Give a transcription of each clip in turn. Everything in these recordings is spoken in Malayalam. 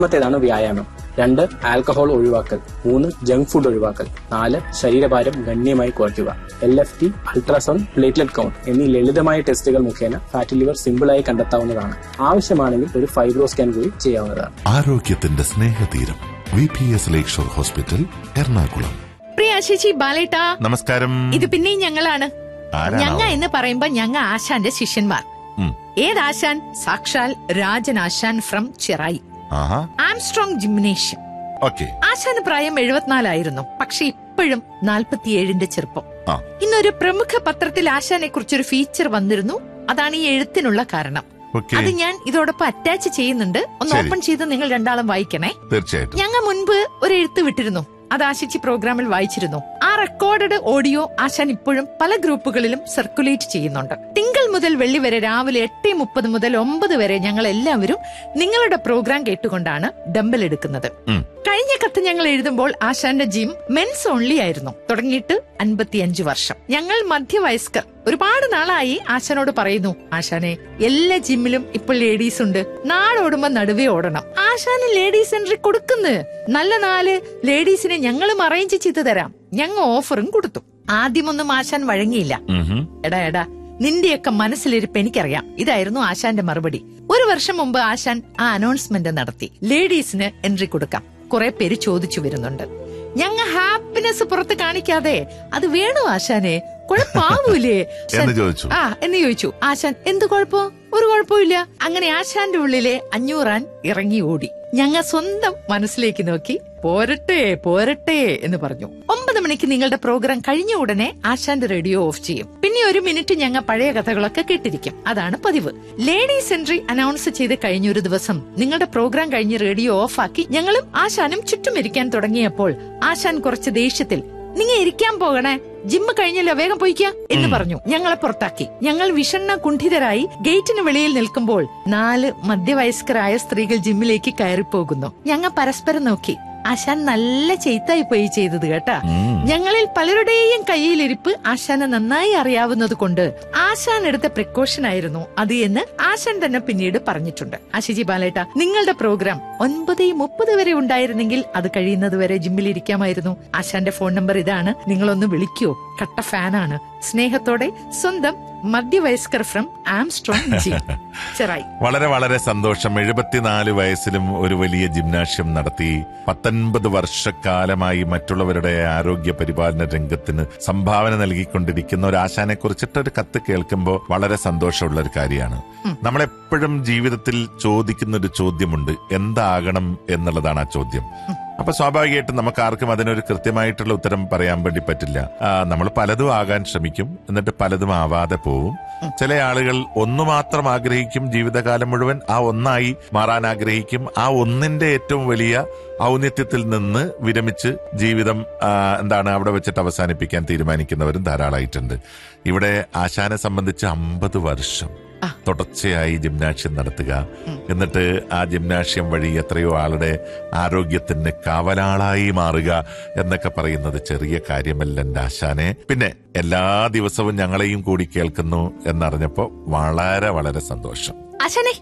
രണ്ടാമത്തേതാണ് വ്യായാമം രണ്ട് ആൽക്കഹോൾ ഒഴിവാക്കൽ മൂന്ന് ജങ്ക് ഫുഡ് ഒഴിവാക്കൽ നാല് ശരീരഭാരം ഗണ്യമായി കുറയ്ക്കുക L F T ultrasound platelet count എന്നീ ലളിതമായ ടെസ്റ്റുകൾ മുഖേന ഫാറ്റി ലിവർ സിമ്പിളായി കണ്ടെത്താവുന്നതാണ് ആവശ്യമാണെങ്കിൽ ഒരു ഫൈബ്രോ സ്കാൻ കൂടി ചെയ്യാവുന്നതാണ് ആരോഗ്യത്തിന്റെ Snehatheeram V P S Lakeshore hospital Ernakulam പ്രിയ ചേച്ചി ബാലേട്ടാ നമസ്കാരം ഇത് പിന്നെയും ഞങ്ങളാണ് ആരാണാവോ? ഞങ്ങ എന്ന് പറയുമ്പോ ഞങ്ങ ആശാന്റെ ശിഷ്യന്മാർ ഉം. ഏതാശാൻ സാക്ഷാൽ രാജൻ ആശാൻ ഫ്രം ചിറായി ആഹാ ആംസ്ട്രോങ് ജിംനേഷ്യം ഓക്കെ ആശാന് പ്രായം എഴുപത്തിനാലായിരുന്നു പക്ഷെ ഇപ്പോഴും നാൽപ്പത്തിയേഴിന്റെ ചെറുപ്പം ആ ഇന്നൊരു പ്രമുഖ പത്രത്തിൽ ആശാനെ കുറിച്ചൊരു ഫീച്ചർ വന്നിരുന്നു അതാണ് ഈ എഴുത്തിനുള്ള കാരണം ഓക്കെ അത് ഞാൻ ഇതോടൊപ്പം അറ്റാച്ച് ചെയ്യുന്നുണ്ട് ഒന്ന് ശരി. ഓപ്പൺ ചെയ്ത് നിങ്ങൾ രണ്ടാളും വായിക്കണേ തീർച്ചയായിട്ടും ഞങ്ങ മുൻപ് ഒരു എഴുത്ത് വിട്ടിരുന്നു അത് ആശിച്ച് പ്രോഗ്രാമിൽ വായിച്ചിരുന്നു ആ റെക്കോർഡഡ് ഓഡിയോ ആശാൻ ഇപ്പോഴും പല ഗ്രൂപ്പുകളിലും സർക്കുലേറ്റ് ചെയ്യുന്നുണ്ട് തിങ്കൾ മുതൽ വെള്ളി വരെ രാവിലെ എട്ട് മുപ്പത് മുതൽ ഒമ്പത് വരെ ഞങ്ങൾ എല്ലാവരും നിങ്ങളുടെ പ്രോഗ്രാം കേട്ടുകൊണ്ടാണ് ഡംബൽ എടുക്കുന്നത് ഉം. കഴിഞ്ഞ കത്ത് ഞങ്ങൾ എഴുതുമ്പോൾ ആശാന്റെ ജിം മെൻസ് ഓൺലി ആയിരുന്നു തുടങ്ങിയിട്ട് അൻപത്തിയഞ്ച് വർഷം ഞങ്ങൾ മധ്യവയസ്കർ ഒരുപാട് നാളായി ആശാനോട് പറയുന്നു ആശാനെ എല്ലാ ജിമ്മിലും ഇപ്പോൾ ലേഡീസ് ഉണ്ട് നാടോടുമ്പോ നടുവേ ഓടണം ആശാന് ലേഡീസ് എൻട്രി കൊടുക്കുന്നു നല്ല നാല് ലേഡീസിനെ ഞങ്ങളും അറേഞ്ച് ചെയ്തു തരാം ഞങ്ങ ഓഫറും കൊടുത്തു ആദ്യമൊന്നും ആശാൻ വഴങ്ങിയില്ല ഉഹും. എടാ എടാ നിന്റെയൊക്കെ മനസ്സിലിരിപ്പ് എനിക്കറിയാം ഇതായിരുന്നു ആശാന്റെ മറുപടി ഒരു വർഷം മുമ്പ് ആശാൻ ആ അനൗൺസ്മെന്റ് നടത്തി ലേഡീസിന് എൻട്രി കൊടുക്കാം കുറെ പേര് ചോദിച്ചു വരുന്നുണ്ട് ഞങ്ങ ഹാപ്പിനെസ് പുറത്ത് കാണിക്കാതെ അത് വേണോ ആശാനെ കുഴപ്പാവൂലേ ആശാൻ- എന്ന് ചോദിച്ചു. ആ എന്ന് ചോദിച്ചു ആശാൻ എന്ത് കുഴപ്പം ഒരു കുഴപ്പമില്ല അങ്ങനെ ആശാന്റെ ഉള്ളിലെ അഞ്ഞൂറാൻ ഇറങ്ങി ഓടി ഞങ്ങ സ്വന്തം മനസ്സിലേക്ക് നോക്കി പോരട്ടെ പോരട്ടെ എന്ന് പറഞ്ഞു ഒമ്പത് മണിക്ക് നിങ്ങളുടെ പ്രോഗ്രാം കഴിഞ്ഞ ഉടനെ ആശാന്റെ റേഡിയോ ഓഫ് ചെയ്യും പിന്നെ ഒരു മിനിറ്റ് ഞങ്ങ പഴയ കഥകളൊക്കെ കേട്ടിരിക്കും അതാണ് പതിവ് ലേഡീസ് എൻട്രി അനൗൺസ് ചെയ്ത് കഴിഞ്ഞ ഒരു ദിവസം നിങ്ങളുടെ പ്രോഗ്രാം കഴിഞ്ഞ് റേഡിയോ ഓഫ് ആക്കി ഞങ്ങളും ആശാനും ചുറ്റും ഇരിക്കാൻ തുടങ്ങിയപ്പോൾ ആശാൻ കുറച്ച് ദേഷ്യത്തിൽ നിങ്ങ ഇരിക്കാൻ പോകണേ ജിമ്മ് കഴിഞ്ഞല്ലോ വേഗം പോയിക്ക എന്ന് പറഞ്ഞു ഞങ്ങളെ പുറത്താക്കി ഞങ്ങൾ വിഷണ്ണ കുണ്ഠിതരായി ഗേറ്റിന് വെളിയിൽ നിൽക്കുമ്പോൾ നാല് മധ്യവയസ്കരായ സ്ത്രീകൾ ജിമ്മിലേക്ക് കയറിപ്പോകുന്നു ഞങ്ങൾ പരസ്പരം നോക്കി ആശാൻ നല്ല ചെയ്ത്തായി പോയി ചെയ്തത് കേട്ടാ ഞങ്ങളിൽ പലരുടെയും കയ്യിലിരിപ്പ് ആശാന് നന്നായി അറിയാവുന്നത് കൊണ്ട് ആശാൻ എടുത്ത പ്രിക്കോഷൻ ആയിരുന്നു അത് എന്ന് ആശാൻ തന്നെ പിന്നീട് പറഞ്ഞിട്ടുണ്ട് ആശിജി ബാലേട്ട നിങ്ങളുടെ പ്രോഗ്രാം ഒൻപത് മുപ്പത് വരെ ഉണ്ടായിരുന്നെങ്കിൽ അത് കഴിയുന്നത് വരെ ജിമ്മിൽ ഇരിക്കാമായിരുന്നു ആശാന്റെ ഫോൺ നമ്പർ ഇതാണ് നിങ്ങളൊന്ന് വിളിക്കോ കട്ട ഫാനാണ് സ്നേഹത്തോടെ സ്വന്തം മധ്യവയസ്കർ ഫ്രം ആംസ്ട്രോങ് ജി ചെറായി വളരെ വളരെ സന്തോഷം എഴുപത്തിനാല് വയസ്സിലും ഒരു വലിയ ജിംനാഷ്യം നടത്തി പത്തൊൻപത് വർഷക്കാലമായി മറ്റുള്ളവരുടെ ആരോഗ്യ പരിപാലന രംഗത്തിന് സംഭാവന നൽകിക്കൊണ്ടിരിക്കുന്ന ഒരു ആശാനെ കുറിച്ചിട്ട് ഒരു കത്ത് കേൾക്കുമ്പോൾ വളരെ സന്തോഷമുള്ള ഒരു കാര്യമാണ് നമ്മളെപ്പോഴും ജീവിതത്തിൽ ചോദിക്കുന്ന ഒരു ചോദ്യമുണ്ട് എന്താകണം എന്നുള്ളതാണ് ആ ചോദ്യം അപ്പൊ സ്വാഭാവികമായിട്ടും നമുക്ക് ആർക്കും അതിനൊരു കൃത്യമായിട്ടുള്ള ഉത്തരം പറയാൻ വേണ്ടി പറ്റില്ല നമ്മൾ പലതും ആകാൻ ശ്രമിക്കും എന്നിട്ട് പലതും ആവാതെ പോവും ചില ആളുകൾ ഒന്ന് മാത്രം ആഗ്രഹിക്കും ജീവിതകാലം മുഴുവൻ ആ ഒന്നായി മാറാൻ ആഗ്രഹിക്കും ആ ഒന്നിന്റെ ഏറ്റവും വലിയ ഔന്നിത്യത്തിൽ നിന്ന് വിരമിച്ച് ജീവിതം ആ, എന്താണ് അവിടെ വെച്ചിട്ട് അവസാനിപ്പിക്കാൻ തീരുമാനിക്കുന്നവരും ധാരാളമായിട്ടുണ്ട് ഇവിടെ ആശാനെ സംബന്ധിച്ച് അമ്പത് വർഷം തുടർച്ചയായി ജിംനാഷ്യം നടത്തുക എന്നിട്ട് ആ ജിംനാഷ്യം വഴി എത്രയോ ആളുടെ ആരോഗ്യത്തിന് കാവലാളായി മാറുക എന്നൊക്കെ പറയുന്നത് ചെറിയ കാര്യമല്ല എന്റെ ആശാനെ പിന്നെ എല്ലാ ദിവസവും ഞങ്ങളെയും കൂടി കേൾക്കുന്നു എന്നറിഞ്ഞപ്പോ വളരെ വളരെ സന്തോഷം ആശാനെ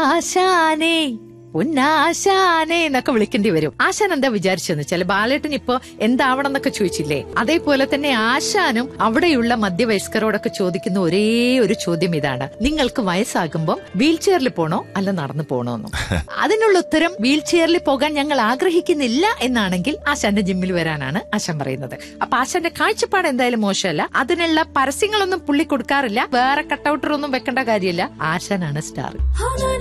ആശാനെ പൊന്നാശാനെ എന്നൊക്കെ വിളിക്കേണ്ടി വരും ആശാൻ എന്താ വിചാരിച്ചെന്ന് വെച്ചാൽ ബാലേട്ടൻ ഇപ്പൊ എന്താവണം എന്നൊക്കെ ചോദിച്ചില്ലേ അതേപോലെ തന്നെ ആശാനും അവിടെയുള്ള മധ്യവയസ്കരോടൊക്കെ ചോദിക്കുന്ന ഒരേ ഒരു ചോദ്യം ഇതാണ് നിങ്ങൾക്ക് വയസ്സാകുമ്പോൾ വീൽ ചെയറിൽ പോണോ അല്ല നടന്നു പോണോന്നും അതിനുള്ള ഉത്തരം വീൽ ചെയറിൽ പോകാൻ ഞങ്ങൾ ആഗ്രഹിക്കുന്നില്ല എന്നാണെങ്കിൽ ആശാന്റെ ജിമ്മിൽ വരാനാണ് ആശാൻ പറയുന്നത് അപ്പൊ ആശാന്റെ കാഴ്ചപ്പാട് എന്തായാലും മോശമല്ല അതിനുള്ള പരസ്യങ്ങളൊന്നും പുള്ളി കൊടുക്കാറില്ല വേറെ കട്ടൗട്ടർ ഒന്നും വെക്കേണ്ട കാര്യമില്ല ആശാനാണ് സ്റ്റാർ How did